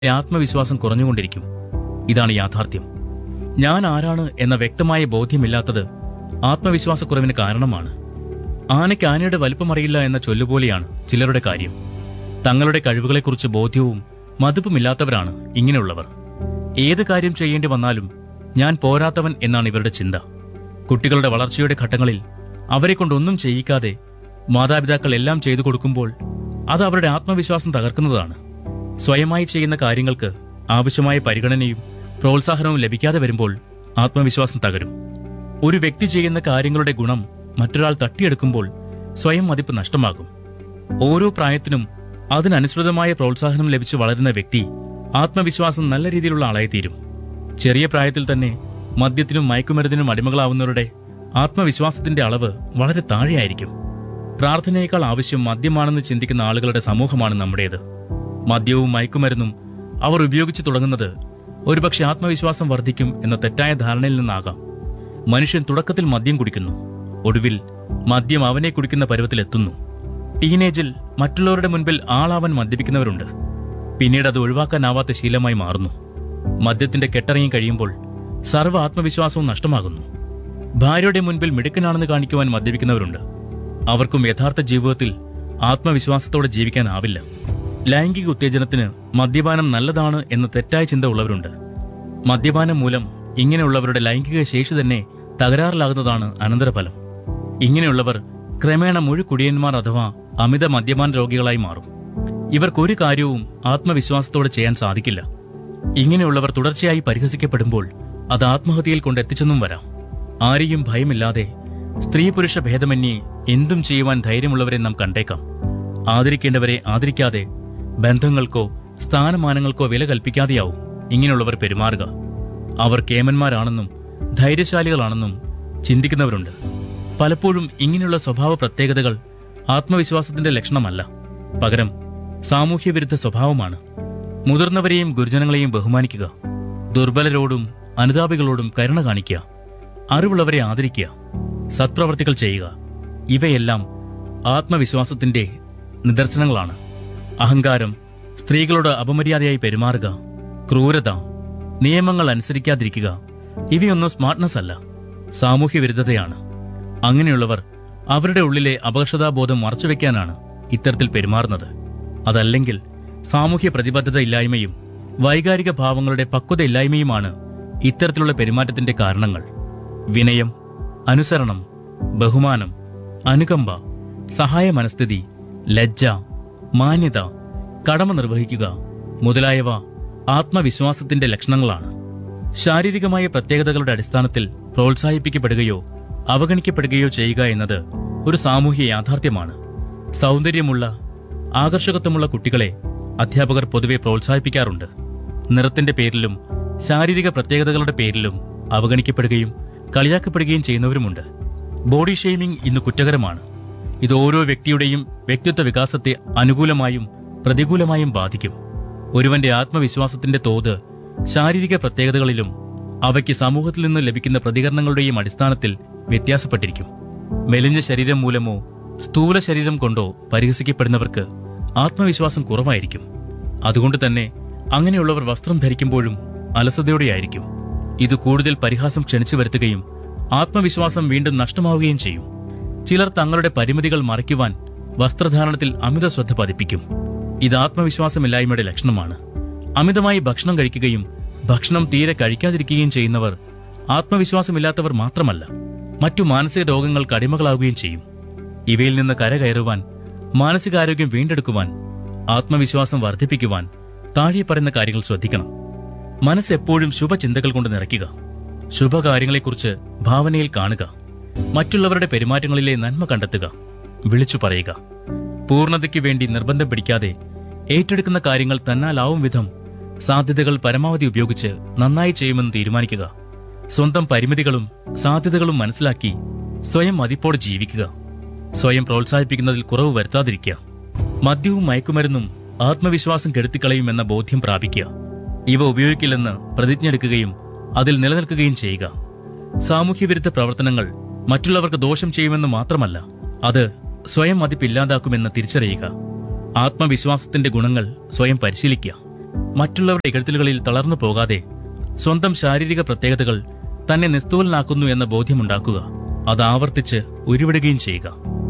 ആത്മവിശ്വാസം കുറഞ്ഞുകൊണ്ടിരിക്കും ഇതാണ് യാഥാർത്ഥ്യം ഞാൻ ആരാണ് എന്ന വ്യക്തമായ ബോധ്യമില്ലാത്തത് ആത്മവിശ്വാസക്കുറവിന് കാരണമാണ് ആനയ്ക്ക് ആനയുടെ വലിപ്പമറിയില്ല എന്ന ചൊല്ലുപോലെയാണ് ചിലരുടെ കാര്യം തങ്ങളുടെ കഴിവുകളെക്കുറിച്ച് ബോധ്യവും മതിപ്പുമില്ലാത്തവരാണ് ഇങ്ങനെയുള്ളവർ ഏത് കാര്യം ചെയ്യേണ്ടി വന്നാലും ഞാൻ പോരാത്തവൻ എന്നാണ് ഇവരുടെ ചിന്ത കുട്ടികളുടെ വളർച്ചയുടെ ഘട്ടങ്ങളിൽ അവരെ കൊണ്ടൊന്നും ചെയ്യിക്കാതെ മാതാപിതാക്കൾ എല്ലാം ചെയ്തു കൊടുക്കുമ്പോൾ അത് അവരുടെ ആത്മവിശ്വാസം തകർക്കുന്നതാണ് സ്വയമായി ചെയ്യുന്ന കാര്യങ്ങൾക്ക് ആവശ്യമായ പരിഗണനയും പ്രോത്സാഹനവും ലഭിക്കാതെ വരുമ്പോൾ ആത്മവിശ്വാസം തകരും ഒരു വ്യക്തി ചെയ്യുന്ന കാര്യങ്ങളുടെ ഗുണം മറ്റൊരാൾ തട്ടിയെടുക്കുമ്പോൾ സ്വയം മതിപ്പ് നഷ്ടമാകും ഓരോ പ്രായത്തിനും അതിനനുസൃതമായ പ്രോത്സാഹനം ലഭിച്ചു വളരുന്ന വ്യക്തി ആത്മവിശ്വാസം നല്ല രീതിയിലുള്ള ആളായിത്തീരും ചെറിയ പ്രായത്തിൽ തന്നെ മദ്യത്തിനും മയക്കുമരുന്നിനും അടിമകളാവുന്നവരുടെ ആത്മവിശ്വാസത്തിന്റെ അളവ് വളരെ താഴെയായിരിക്കും പ്രാർത്ഥനയേക്കാൾ ആവശ്യം മദ്യമാണെന്ന് ചിന്തിക്കുന്ന ആളുകളുടെ സമൂഹമാണ് നമ്മുടേത് മദ്യവും മയക്കുമരുന്നും അവർ ഉപയോഗിച്ചു തുടങ്ങുന്നത് ഒരുപക്ഷെ ആത്മവിശ്വാസം വർദ്ധിക്കും എന്ന തെറ്റായ ധാരണയിൽ നിന്നാകാം മനുഷ്യൻ തുടക്കത്തിൽ മദ്യം കുടിക്കുന്നു ഒടുവിൽ മദ്യം അവനെ കുടിക്കുന്ന പരുവത്തിലെത്തുന്നു ടീനേജിൽ മറ്റുള്ളവരുടെ മുൻപിൽ ആളാവാൻ മദ്യപിക്കുന്നവരുണ്ട് പിന്നീട് അത് ഒഴിവാക്കാനാവാത്ത ശീലമായി മാറുന്നു മദ്യത്തിന്റെ കെട്ടിറങ്ങി കഴിയുമ്പോൾ സർവ്വ ആത്മവിശ്വാസവും നഷ്ടമാകുന്നു ഭാര്യയുടെ മുൻപിൽ മിടുക്കനാണെന്ന് കാണിക്കുവാൻ മദ്യപിക്കുന്നവരുണ്ട് അവർക്കും യഥാർത്ഥ ജീവിതത്തിൽ ആത്മവിശ്വാസത്തോടെ ജീവിക്കാനാവില്ല ലൈംഗിക ഉത്തേജനത്തിന് മദ്യപാനം നല്ലതാണ് എന്ന തെറ്റായ ചിന്ത ഉള്ളവരുണ്ട് മദ്യപാനം മൂലം ഇങ്ങനെയുള്ളവരുടെ ലൈംഗിക ശേഷി തന്നെ തകരാറിലാകുന്നതാണ് അനന്തരഫലം ഇങ്ങനെയുള്ളവർ ക്രമേണ മുഴുക്കുടിയന്മാർ അഥവാ അമിത മദ്യപാന രോഗികളായി മാറും ഇവർക്കൊരു കാര്യവും ആത്മവിശ്വാസത്തോടെ ചെയ്യാൻ സാധിക്കില്ല ഇങ്ങനെയുള്ളവർ തുടർച്ചയായി പരിഹസിക്കപ്പെടുമ്പോൾ അത് ആത്മഹത്യയിൽ കൊണ്ടെത്തിച്ചെന്നും വരാം ആരെയും ഭയമില്ലാതെ സ്ത്രീ പുരുഷ ഭേദമന്യേ എന്തും ചെയ്യുവാൻ ധൈര്യമുള്ളവരെ നാം കണ്ടേക്കാം ആദരിക്കേണ്ടവരെ ആദരിക്കാതെ ബന്ധങ്ങൾക്കോ സ്ഥാനമാനങ്ങൾക്കോ വില കൽപ്പിക്കാതെയാവും ഇങ്ങനെയുള്ളവർ പെരുമാറുക അവർ കേമന്മാരാണെന്നും ധൈര്യശാലികളാണെന്നും ചിന്തിക്കുന്നവരുണ്ട് പലപ്പോഴും ഇങ്ങനെയുള്ള സ്വഭാവ പ്രത്യേകതകൾ ആത്മവിശ്വാസത്തിന്റെ ലക്ഷണമല്ല പകരം സാമൂഹ്യവിരുദ്ധ സ്വഭാവമാണ് മുതിർന്നവരെയും ഗുരുജനങ്ങളെയും ബഹുമാനിക്കുക ദുർബലരോടും അനുതാപികളോടും കരുണ കാണിക്കുക അറിവുള്ളവരെ ആദരിക്കുക സത്പ്രവർത്തികൾ ചെയ്യുക ഇവയെല്ലാം ആത്മവിശ്വാസത്തിന്റെ നിദർശനങ്ങളാണ് അഹങ്കാരം സ്ത്രീകളോട് അപമര്യാദയായി പെരുമാറുക ക്രൂരത നിയമങ്ങൾ അനുസരിക്കാതിരിക്കുക ഇവയൊന്നും സ്മാർട്ട്നെസ് അല്ല സാമൂഹ്യ വിരുദ്ധതയാണ് അങ്ങനെയുള്ളവർ അവരുടെ ഉള്ളിലെ അപകർഷതാബോധം മറച്ചുവെക്കാനാണ് ഇത്തരത്തിൽ പെരുമാറുന്നത് അതല്ലെങ്കിൽ സാമൂഹ്യ പ്രതിബദ്ധത ഇല്ലായ്മയും വൈകാരിക ഭാവങ്ങളുടെ പക്വത ഇല്ലായ്മയുമാണ് ഇത്തരത്തിലുള്ള പെരുമാറ്റത്തിന്റെ കാരണങ്ങൾ വിനയം അനുസരണം ബഹുമാനം അനുകമ്പ സഹായ മനസ്ഥിതി ലജ്ജ മാന്യത കടമ നിർവഹിക്കുക മുതലായവ ആത്മവിശ്വാസത്തിന്റെ ലക്ഷണങ്ങളാണ് ശാരീരികമായ പ്രത്യേകതകളുടെ അടിസ്ഥാനത്തിൽ പ്രോത്സാഹിപ്പിക്കപ്പെടുകയോ അവഗണിക്കപ്പെടുകയോ ചെയ്യുക എന്നത് ഒരു സാമൂഹ്യ യാഥാർത്ഥ്യമാണ് സൗന്ദര്യമുള്ള ആകർഷകത്വമുള്ള കുട്ടികളെ അധ്യാപകർ പൊതുവെ പ്രോത്സാഹിപ്പിക്കാറുണ്ട് നിറത്തിന്റെ പേരിലും ശാരീരിക പ്രത്യേകതകളുടെ പേരിലും അവഗണിക്കപ്പെടുകയും കളിയാക്കപ്പെടുകയും ചെയ്യുന്നവരുമുണ്ട് ബോഡി ഷെയ്മിംഗ് ഇന്ന് കുറ്റകരമാണ് ഇത് ഓരോ വ്യക്തിയുടെയും വ്യക്തിത്വ വികാസത്തെ അനുകൂലമായും പ്രതികൂലമായും ബാധിക്കും ഒരുവന്റെ ആത്മവിശ്വാസത്തിന്റെ തോത് ശാരീരിക പ്രത്യേകതകളിലും അവയ്ക്ക് സമൂഹത്തിൽ നിന്ന് ലഭിക്കുന്ന പ്രതികരണങ്ങളുടെയും അടിസ്ഥാനത്തിൽ വ്യത്യാസപ്പെട്ടിരിക്കും മെലിഞ്ഞ ശരീരം മൂലമോ സ്ഥൂല ശരീരം കൊണ്ടോ പരിഹസിക്കപ്പെടുന്നവർക്ക് ആത്മവിശ്വാസം കുറവായിരിക്കും അതുകൊണ്ട് തന്നെ അങ്ങനെയുള്ളവർ വസ്ത്രം ധരിക്കുമ്പോഴും അലസതയോടെയായിരിക്കും ഇത് കൂടുതൽ പരിഹാസം ക്ഷണിച്ചു വരുത്തുകയും ആത്മവിശ്വാസം വീണ്ടും നഷ്ടമാവുകയും ചെയ്യും ചിലർ തങ്ങളുടെ പരിമിതികൾ മറയ്ക്കുവാൻ വസ്ത്രധാരണത്തിൽ അമിത ശ്രദ്ധ പതിപ്പിക്കും ഇത് ആത്മവിശ്വാസമില്ലായ്മയുടെ ലക്ഷണമാണ് അമിതമായി ഭക്ഷണം കഴിക്കുകയും ഭക്ഷണം തീരെ കഴിക്കാതിരിക്കുകയും ചെയ്യുന്നവർ ആത്മവിശ്വാസമില്ലാത്തവർ മാത്രമല്ല മറ്റു മാനസിക രോഗങ്ങൾക്ക് അടിമകളാവുകയും ചെയ്യും ഇവയിൽ നിന്ന് കരകയറുവാൻ മാനസികാരോഗ്യം വീണ്ടെടുക്കുവാൻ ആത്മവിശ്വാസം വർദ്ധിപ്പിക്കുവാൻ താഴെ പറയുന്ന കാര്യങ്ങൾ ശ്രദ്ധിക്കണം മനസ്സ് എപ്പോഴും ശുഭചിന്തകൾ കൊണ്ട് നിറയ്ക്കുക ശുഭകാര്യങ്ങളെക്കുറിച്ച് ഭാവനയിൽ കാണുക മറ്റുള്ളവരുടെ പെരുമാറ്റങ്ങളിലെ നന്മ കണ്ടെത്തുക വിളിച്ചു പറയുക പൂർണ്ണതയ്ക്ക് വേണ്ടി നിർബന്ധം പിടിക്കാതെ ഏറ്റെടുക്കുന്ന കാര്യങ്ങൾ തന്നാലാവും വിധം സാധ്യതകൾ പരമാവധി ഉപയോഗിച്ച് നന്നായി ചെയ്യുമെന്ന് തീരുമാനിക്കുക സ്വന്തം പരിമിതികളും സാധ്യതകളും മനസ്സിലാക്കി സ്വയം മതിപ്പോടെ ജീവിക്കുക സ്വയം പ്രോത്സാഹിപ്പിക്കുന്നതിൽ കുറവ് വരുത്താതിരിക്കുക മദ്യവും മയക്കുമരുന്നും ആത്മവിശ്വാസം കെടുത്തിക്കളയുമെന്ന ബോധ്യം പ്രാപിക്കുക ഇവ ഉപയോഗിക്കില്ലെന്ന് പ്രതിജ്ഞയെടുക്കുകയും അതിൽ നിലനിൽക്കുകയും ചെയ്യുക സാമൂഹ്യവിരുദ്ധ പ്രവർത്തനങ്ങൾ മറ്റുള്ളവർക്ക് ദോഷം ചെയ്യുമെന്ന് മാത്രമല്ല അത് സ്വയം മതിപ്പില്ലാതാക്കുമെന്ന് തിരിച്ചറിയുക ആത്മവിശ്വാസത്തിന്റെ ഗുണങ്ങൾ സ്വയം പരിശീലിക്കുക മറ്റുള്ളവരുടെ ഇകഴ്ത്തലുകളിൽ തളർന്നു പോകാതെ സ്വന്തം ശാരീരിക പ്രത്യേകതകൾ തന്നെ നിസ്തൂലനാക്കുന്നു എന്ന ബോധ്യമുണ്ടാക്കുക അത് ആവർത്തിച്ച് ഉരുവിടുകയും ചെയ്യുക